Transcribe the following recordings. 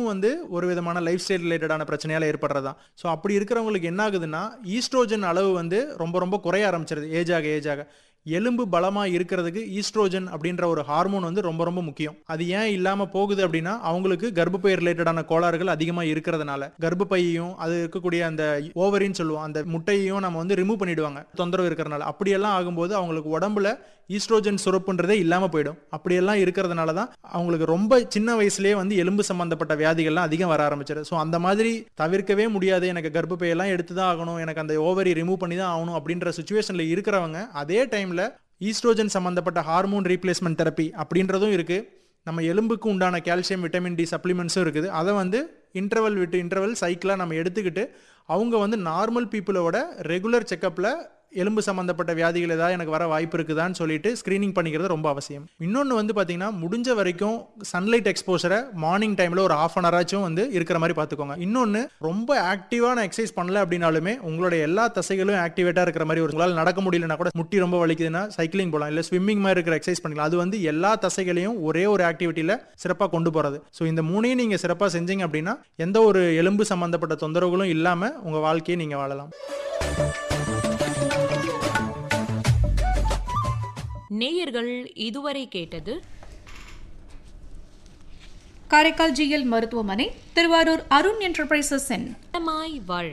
அதுவும் வந்து ஒரு விதமான லைஃப் ஸ்டைல் ரிலேட்டடான பிரச்சனையால் ஏற்படுறது தான் ஸோ அப்படி இருக்கிறவங்களுக்கு என்ன ஆகுதுன்னா ஈஸ்ட்ரோஜன் அளவு வந்து ரொம்ப ரொம்ப குறைய ஆரம்பிச்சிருது ஏஜ் ஆக ஏஜ் ஆக எலும்பு பலமாக இருக்கிறதுக்கு ஈஸ்ட்ரோஜன் அப்படின்ற ஒரு ஹார்மோன் வந்து ரொம்ப ரொம்ப முக்கியம் அது ஏன் இல்லாமல் போகுது அப்படின்னா அவங்களுக்கு கர்ப்பப்பை ரிலேட்டடான கோளாறுகள் அதிகமாக இருக்கிறதுனால கர்ப்பப்பையையும் அது இருக்கக்கூடிய அந்த ஓவரின்னு சொல்லுவோம் அந்த முட்டையையும் நம்ம வந்து ரிமூவ் பண்ணிடுவாங்க தொந்தரவு இருக்கிறனால அப்படியெல்லாம் ஆகும்போது அவங்களுக்கு உடம்புல ஈஸ்ட்ரோஜன் சுரப்புன்றதே இல்லாமல் போயிடும் அப்படியெல்லாம் இருக்கிறதுனால தான் அவங்களுக்கு ரொம்ப சின்ன வயசுலேயே வந்து எலும்பு சம்பந்தப்பட்ட வியாதிகள்லாம் அதிகம் வர ஆரம்பிச்சிரு ஸோ அந்த மாதிரி தவிர்க்கவே முடியாது எனக்கு கர்ப்பப்பையெல்லாம் எடுத்து தான் ஆகணும் எனக்கு அந்த ஓவரி ரிமூவ் பண்ணி தான் ஆகணும் அப்படின்ற சுச்சுவேஷனில் இருக்கிறவங்க அதே டைமில் ஈஸ்ட்ரோஜன் சம்பந்தப்பட்ட ஹார்மோன் ரீப்ளேஸ்மெண்ட் தெரப்பி அப்படின்றதும் இருக்குது நம்ம எலும்புக்கு உண்டான கால்சியம் விட்டமின் டி சப்ளிமெண்ட்ஸும் இருக்குது அதை வந்து இன்டர்வல் விட்டு இன்டர்வல் சைக்கிளாக நம்ம எடுத்துக்கிட்டு அவங்க வந்து நார்மல் பீப்புளோட ரெகுலர் செக்கப்பில் எலும்பு சம்மந்தப்பட்ட வியாதிகள் ஏதாவது எனக்கு வர வாய்ப்பு இருக்குதான்னு சொல்லிட்டு ஸ்க்ரீனிங் பண்ணிக்கிறது ரொம்ப அவசியம் இன்னொன்று வந்து பார்த்தீங்கன்னா முடிஞ்ச வரைக்கும் சன்லைட் எக்ஸ்போசரை மார்னிங் டைமில் ஒரு ஆஃப் அன் ஹவராச்சும் வந்து இருக்கிற மாதிரி பார்த்துக்கோங்க இன்னொன்று ரொம்ப ஆக்டிவான எக்ஸசைஸ் பண்ணல அப்படின்னாலுமே உங்களோட எல்லா தசைகளும் ஆக்டிவேட்டாக இருக்கிற மாதிரி ஒரு உங்களால் நடக்க முடியலனா கூட முட்டி ரொம்ப வலிக்குதுன்னா சைக்கிளிங் போகலாம் இல்லை ஸ்விம்மிங் மாதிரி இருக்கிற எக்ஸசைஸ் பண்ணிக்கலாம் அது வந்து எல்லா தசைகளையும் ஒரே ஒரு ஆக்டிவிட்டியில் சிறப்பாக கொண்டு போகிறது ஸோ இந்த மூணையும் நீங்கள் சிறப்பாக செஞ்சீங்க அப்படின்னா எந்த ஒரு எலும்பு சம்மந்தப்பட்ட தொந்தரவுகளும் இல்லாமல் உங்கள் வாழ்க்கையை நீங்கள் வாழலாம் நேயர்கள் இதுவரை கேட்டது காரைக்கால் ஜிஎல் மருத்துவமனை திருவாரூர் அருண் என்டர்பிரைசஸ் என் நலமாய் வாழ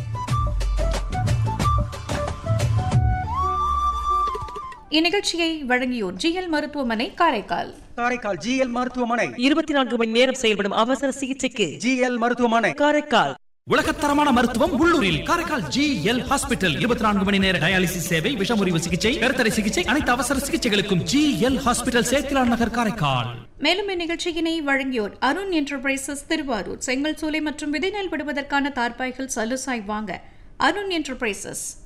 இந்நிகழ்ச்சியை வழங்கியோர் ஜிஎல் மருத்துவமனை காரைக்கால் காரைக்கால் ஜிஎல் மருத்துவமனை இருபத்தி நான்கு மணி நேரம் செயல்படும் அவசர சிகிச்சைக்கு ஜிஎல் மருத்துவமனை காரைக்கால் உலகத்தரமான மருத்துவம் உள்ளூரில் காரைக்கால் ஜி எல் ஹாஸ்பிட்டல் இருபத்தி நான்கு மணி நேர டயாலிசிஸ் சேவை விஷமுறிவு சிகிச்சை கருத்தடை சிகிச்சை அனைத்து அவசர சிகிச்சைகளுக்கும் G L hospital Sethilan Nagar Karaikal மேலும் இந்நிகழ்ச்சியினை வழங்கியோர் அருண் என்டர்பிரைசஸ் திருவாரூர் செங்கல் சூளை மற்றும் விதைநெல் விடுவதற்கான தார்பாய்கள் சலுசாய் வாங்க அருண் என்டர்பிரைசஸ்